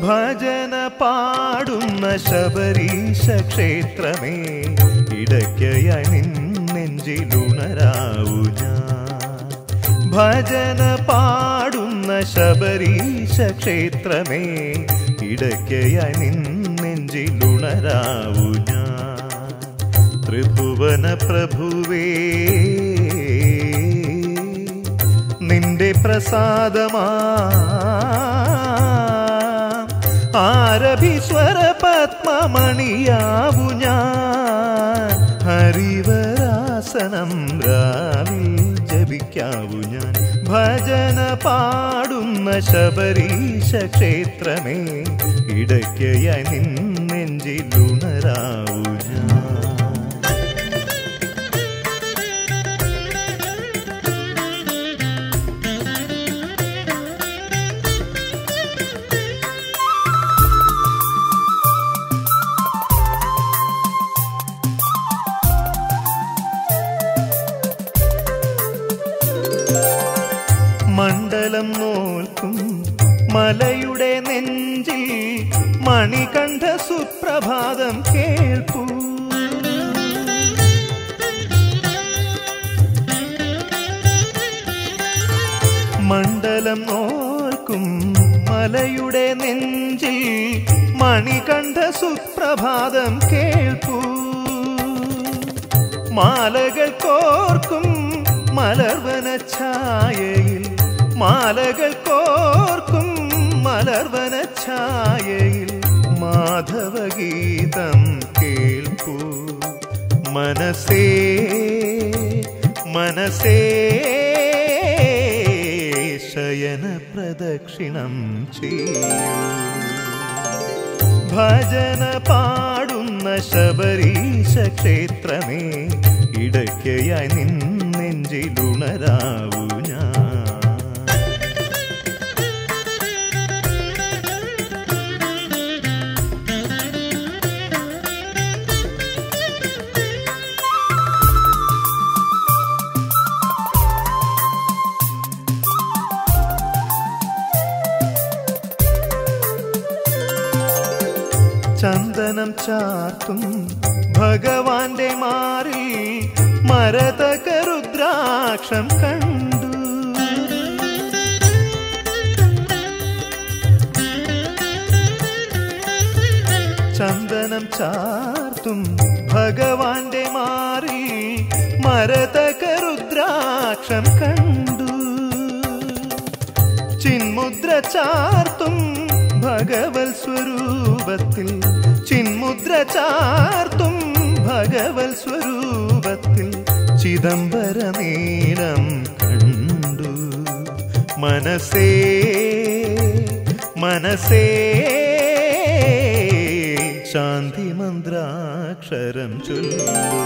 ഭജന പാടുന്ന ശബരീശ ക്ഷേത്രമേ ഇടയ്ക്കയായി നിൻ നെഞ്ചിലുണരാവു ഞാൻ ഭജന പാടുന്ന ശബരീശ ക്ഷേത്രമേ ഇടയ്ക്കയായി നിൻ നെഞ്ചിലുണരാവു ഞാൻ ത്രിഭുവന പ്രഭുവേ നിന്റെ പ്രസാദമാ ആരഭീശ്വര പത്മമണിയാവു ഞാൻ ഹരിവരാസനം രാവിൽ ജപിക്കാവു ഞാൻ ഭജന പാടുന്ന ശബരീശ ക്ഷേത്രമേ ഇടയ്ക്കയായി നിൻ നെഞ്ചിലുണരാവു ഞാൻ മണ്ഡലം നോൽക്കും മലയുടെ നെഞ്ചിൽ മണികണ്ഠ സുപ്രഭാതം കേൾപ്പൂ മണ്ഡലം നോൽക്കും മലയുടെ നെഞ്ചിൽ മണികണ്ഠ സുപ്രഭാതം കേൾപ്പൂ മാലകൾ കോർക്കും മലർവന ഛായയിൽ മാലകൾ കോർക്കും മലർവന ഛായയിൽ മാധവഗീതം കേൾക്കൂ മനസ്സേ മനസ്സേ ശയന പ്രദക്ഷിണം ചെയ്യൂ ഭജന പാടുന്ന ശബരീശ ക്ഷേത്രമേ ഇടയ്ക്കയായി നിൻ നെഞ്ചിലുണരാവു ഞാൻ ചന്ദനം ചാർത്തും ഭഗവാന്റെ മാറി മരതക രുദ്രാക്ഷം കണ്ടു ചന്ദനം ചാർത്തും ഭഗവാന്റെ മാറി മരതക രുദ്രാക്ഷം കണ്ടു ചിന്മുദ്ര ചാർത്തും ഭഗവത് സ്വരൂപത്തിൽ ചിന്മുദ്ര ചാർത്തും ഭഗവത് സ്വരൂപത്തിൽ ചിദംബര നീലം കണ്ടു മനസ്സേ മനസ്സേ ശാന്തി മന്ത്രാക്ഷരം ചൊല്ലൂ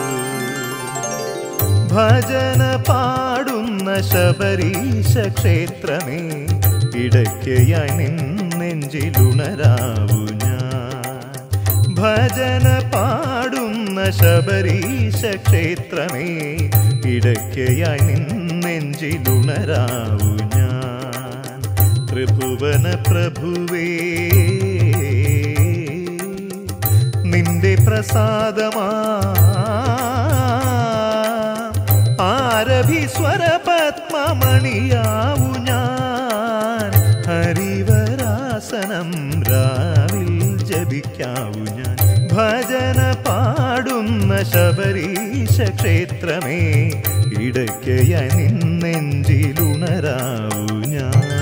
ഭജന പാടുന്ന ശബരീശ ക്ഷേത്രമേ ഇടയ്ക്കയായി നിൻ നെഞ്ചിലുണരാവു ഞാൻ ഭജന പാടുന്ന ശബരീശ ക്ഷേത്രമേ ഇടയ്ക്കയായി നിൻ നെഞ്ചിലുണരാവു ഞാൻ ത്രിഭുവന പ്രഭുവേ നിന്റെ പ്രസാദമാ ആരഭീശ്വര പത്മമണിയാവു ഞാൻ ഹരിവരാസനം രാവിൽ ജപിക്കാവു ഞാൻ ഭജന പാടുന്ന ശബരീശ ക്ഷേത്രമേ ഇടയ്ക്കയായി നിന്നെഞ്ചിലുണരാവു ഞാൻ